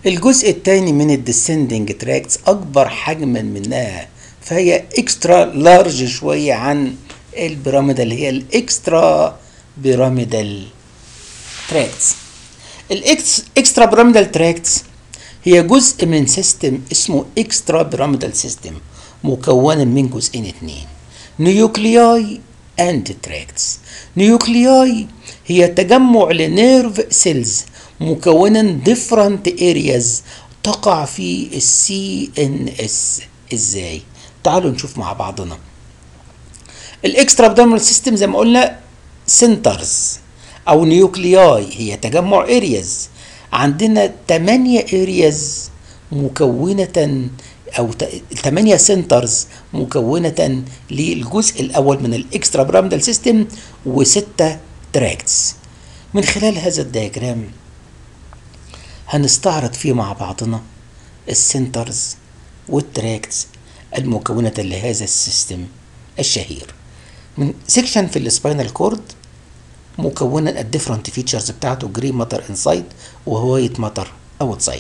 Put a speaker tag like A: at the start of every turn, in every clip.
A: الجزء الثاني من الديسندنج تراكتس اكبر حجما منها فهي اكسترا لارج شويه عن البيراميدال اللي هي الاكسترا بيراميدال تراكتس الاكسترا بيراميدال تراكتس هي جزء من سيستم اسمه اكسترا بيراميدال سيستم مكونا من جزئين اتنين نيوكلياي اند تراكتس نيوكلياي هي تجمع لنيرف سيلز مكونا ديفرنت ارياز تقع في السي ان اس ازاي تعالوا نشوف مع بعضنا الاكسترا ابدومينال سيستم زي ما قلنا سنترز او نيوكلياي هي تجمع ارياز عندنا 8 ارياز مكونه او 8 سنترز مكونه للجزء الاول من الاكسترا بيراميدال سيستم وستة تراكتس من خلال هذا الدياجرام هنستعرض فيه مع بعضنا السنترز والتراكتس المكونة لهذا السيستم الشهير من سيكشن في السباينال كورد مكونة الديفرنت فيتشرز بتاعته جري ماتر انسايد وهوايت ماتر اوتسايد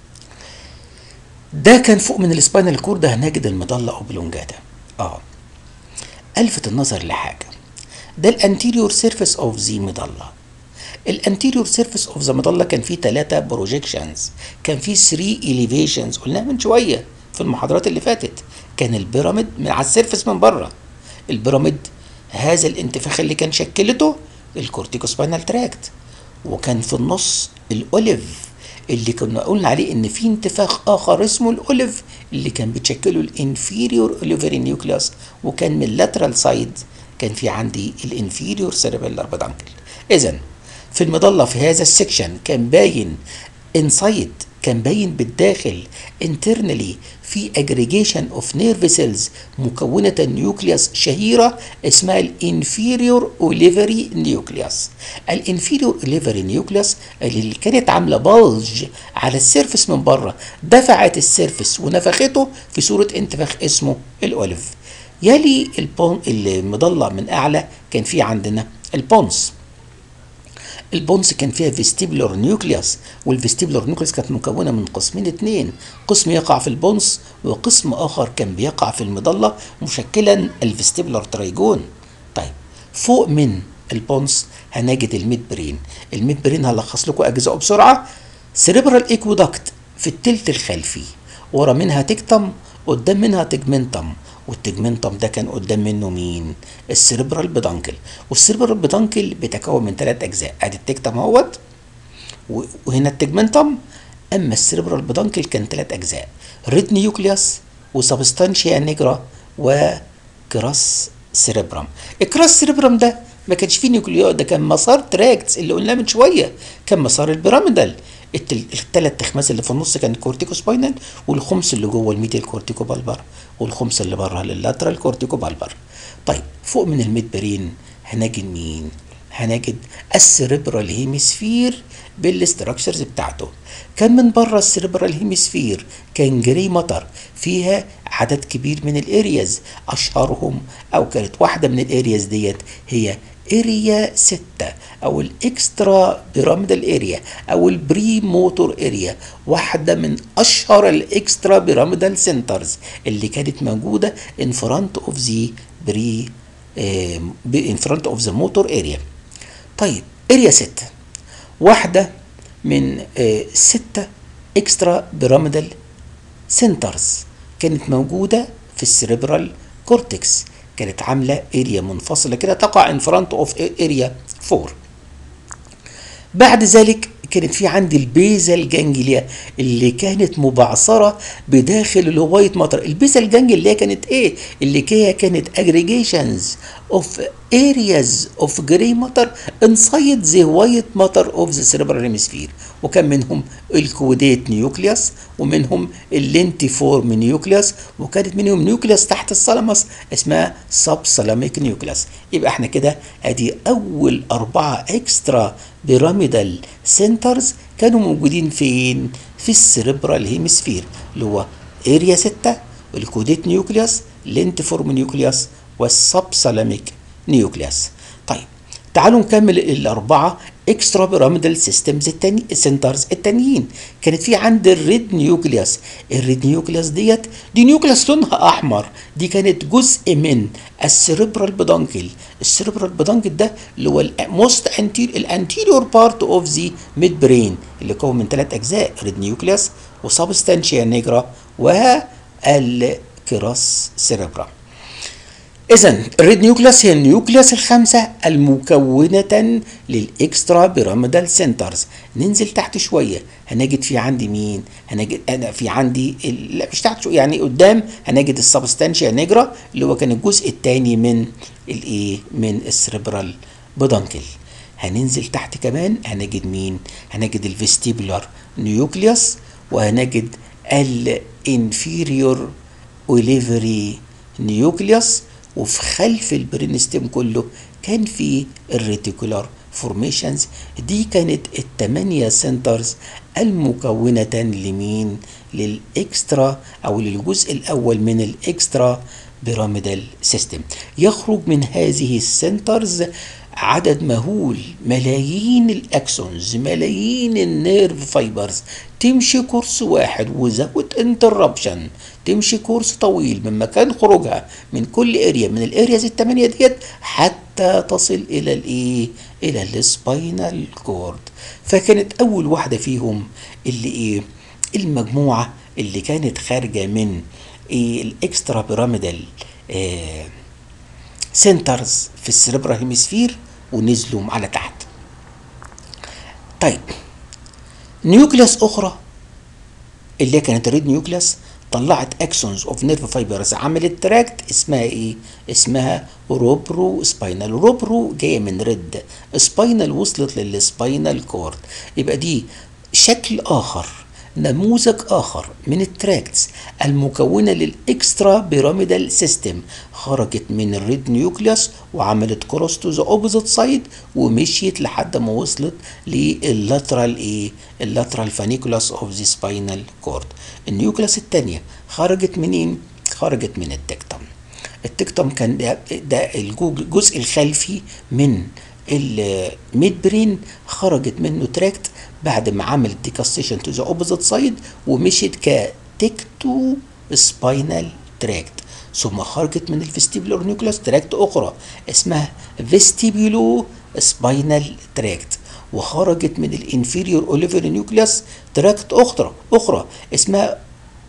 A: ده كان فوق من السباينال كورد هنجد المضلة اوبلونجاتا اه الفت النظر لحاجة ده الانتيريور سيرفيس اوف ذا مضلة الانتيريور سيرفيس اوف ذا مضلة كان فيه ثلاثة بروجيكشنز كان فيه 3 اليفيشنز قلناها من شوية في المحاضرات اللي فاتت كان البيراميد من على السيرفيس من بره البيراميد هذا الانتفاخ اللي كان شكلته الكورتيكوسباينال تراكت وكان في النص الاوليف اللي كنا قلنا عليه ان في انتفاخ اخر اسمه الاوليف اللي كان بتشكله الانفيريور اوليفري نيوكليوس وكان من اللاترال سايد كان في عندي الانفيريور سيربيلار بدانكل اذا في المظله في هذا السكشن كان باين انسايد كان باين بالداخل internally في aggregation of nerve cells مكونة نيوكليوس شهيرة اسمها الانفيريور اوليفري نيوكليوس الانفيريور اوليفري نيوكليوس اللي كانت عاملة بلج على السيرفس من بره دفعت السيرفس ونفخته في صورة انتفاخ اسمه الاوليف يلي البون المضلة من اعلى كان في عندنا البونس البونز كان فيها فيستيبولار نيوكليوس والفيستيبولار نيوكليوس كانت مكونه من قسمين اتنين قسم يقع في البونز وقسم اخر كان بيقع في المظله مشكلا الفيستيبولار ترايجون طيب فوق من البونز هنجد الميد برين الميد برين هلخص لكم اجزائه بسرعه سيريبرال ايكودكت في التلت الخلفي ورا منها تكتم قدام منها تجمنتم والتجمنتم ده كان قدام منه مين؟ السيربرال بدانكل والسيربرال بدانكل بيتكون من ثلاث اجزاء ادي التكتم اهوت وهنا التجمنتم اما السيربرال بدانكل كان ثلاث اجزاء ريد نيوكليوس وسبستانشيا نيجرا وكراس سيربرم الكراس سيربرم ده ما كانش فيه نيوكليو ده كان مسار تراكتس اللي قلناه من شويه كان مسار البيراميدال الثلاث تخماس اللي في النص كان كورتيكو سباينال والخمس اللي جوه الميديال كورتيكو بالبر والخمس اللي بره لللاترال كورتيكو بالبر طيب فوق من الميد برين هنجد مين هنجد السيريبرال هيمسفير بالاستراكشرز بتاعته كان من بره السيريبرال هيمسفير كان جري مطر فيها عدد كبير من الارياز اشهرهم او كانت واحده من الارياز ديت هي اريا 6 او الاكسترا بيراميدال اريا او البري موتور اريا واحده من اشهر الاكسترا بيراميدال سنترز اللي كانت موجوده ان فرونت اوف ذا بري ان فرونت اوف ذا موتور اريا طيب اريا 6 واحده من آه ستة اكسترا بيراميدال سنترز كانت موجوده في السريبرال كورتكس كانت عامله اريا منفصله كده تقع ان فرونت اوف اريا 4 بعد ذلك كانت في عندي البيزل جانجليا اللي كانت مبعثره بداخل الوايت ماتر البيزل جانجليا اللي هي كانت ايه اللي هي كانت اجريجيشنز اوف areas of gray matter inside the white matter of the cerebral hemisphere وكان منهم الكوديت نيوكليوس ومنهم اللينتيفورم نيوكليوس وكانت منهم نيوكليوس تحت الثالاموس اسمها سب سلاميك نيوكليوس يبقى احنا كده ادي اول اربعه اكسترا بيراميدال سنترز كانوا موجودين فين في السيربرال هيمسفير اللي هو اريا 6 الكوديت نيوكليوس لينتيفورم نيوكليوس والسب سلاميك نيوكليوس طيب تعالوا نكمل الاربعه اكسترا بيراميدال سيستمز التاني سنترز التانيين كانت في عند الريد نيوكليوس الريد نيوكليوس ديت دي نيوكليوس لونها احمر دي كانت جزء من السيربرال بدانكل السيربرال بدانكل ده اللي هو الموست انتير الانتيريور بارت اوف ذا ميد برين اللي كون من ثلاث اجزاء ريد نيوكليوس وسبستانشيا نيجرا والكراس سيربرا إذا الريد نيوكليوس هي النيوكليوس الخامسة المكونة للإكسترا بيراميدال سنترز ننزل تحت شوية هنجد في عندي مين؟ هنجد أنا في عندي ال... لا مش تحت شوية يعني قدام هنجد السبستانشيا نيجرا اللي هو كان الجزء الثاني من الإيه؟ من السريبرال بدانكل هننزل تحت كمان هنجد مين؟ هنجد الفيستيبولار نيوكليوس وهنجد الانفيريور اوليفري نيوكليوس وفي خلف البرين ستيم كله كان في الريتيكولار فورميشنز دي كانت الثمانية سنترز المكونة لمين للإكسترا أو للجزء الأول من الإكسترا بيراميدال سيستم يخرج من هذه السنترز عدد مهول ملايين الاكسونز ملايين النيرف فايبرز تمشي كورس واحد وزود انتربشن تمشي كورس طويل من مكان خروجها من كل اريا من الارياز الثمانيه ديت حتى تصل الى الايه الى السباينال كورد فكانت اول واحده فيهم اللي ايه المجموعه اللي كانت خارجه من إيه الاكسترا بيراميدال إيه سنترز في السيربرا هيمسفير ونزلوا على تحت طيب نيوكليوس اخرى اللي كانت الريد نيوكليوس طلعت اكسونز اوف نيرف فايبرز عملت تراكت اسمها ايه اسمها روبرو سباينال روبرو جايه من ريد سباينال وصلت للسباينال كورد يبقى دي شكل اخر نموذج آخر من التراكتس المكونة للإكسترا بيراميدال سيستم خرجت من الريد نيوكليوس وعملت كروس تو ذا اوبوزيت سايد ومشيت لحد ما وصلت لللاترال ايه اللاترال فانيكولاس اوف ذا سباينال كورد النيوكليوس الثانية خرجت منين خرجت من التكتم التكتم كان ده, ده الجزء الخلفي من الميد برين خرجت منه تراكت بعد ما عملت ديكاستيشن تو ذا اوبوزيت سايد ومشيت كتكتو سباينال تراكت ثم خرجت من الفيستيبولار نيوكليوس تراكت اخرى اسمها فيستيبولو سباينال تراكت وخرجت من الانفيريور اوليفر نيوكليوس تراكت اخرى اخرى اسمها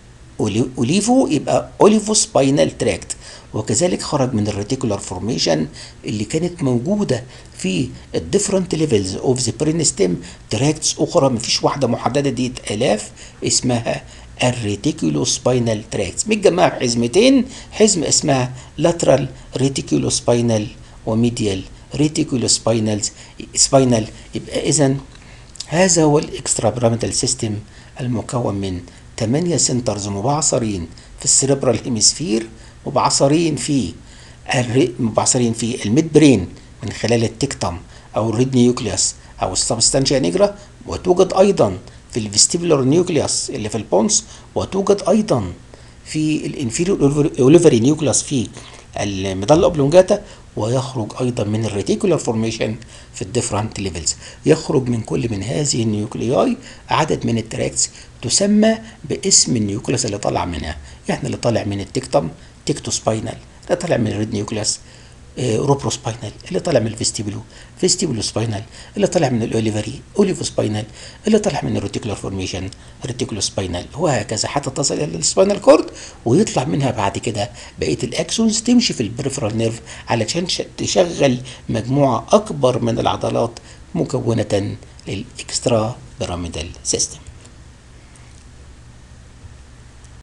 A: اوليفو يبقى اوليفو سباينال تراكت وكذلك خرج من الريتيكولار فورميشن اللي كانت موجوده في الديفرنت ليفلز اوف ذا برين ستيم تراكتس اخرى مفيش واحده محدده دي الاف اسمها الريتيكولو سباينال تراكتس متجمعه في حزمتين حزمه اسمها لاترال ريتيكولو سباينال وميديال ريتيكولو سباينال سباينال يبقى اذا هذا هو الاكسترا بيراميدال سيستم المكون من 8 سنترز مبعثرين في السيربرال هيمسفير مبعثرين في الري... مبعثرين في الميد برين من خلال التكتم او الريد نيوكليوس او السبستانشيا نيجرا وتوجد ايضا في الفيستيبولار نيوكليوس اللي في البونس وتوجد ايضا في الانفيريور اوليفري نيوكليوس في الميدالا اوبلونجاتا ويخرج ايضا من الريتيكولار فورميشن في الديفرنت ليفلز يخرج من كل من هذه النيوكلياي عدد من التراكتس تسمى باسم النيوكليوس اللي طالع منها يعني اللي طالع من التكتم تكتو سباينال اللي طالع من الريد نيوكليوس روبرو سباينال اللي طالع من الفيستيبولو فيستيبولو سباينال اللي طالع من الاوليفري اوليفو سباينال اللي طالع من الريتيكولار فورميشن ريتيكولو سباينال وهكذا حتى تصل الى السباينال كورد ويطلع منها بعد كده بقيه الاكسونز تمشي في البريفرال نيرف علشان تشغل مجموعه اكبر من العضلات مكونه للاكسترا بيراميدال سيستم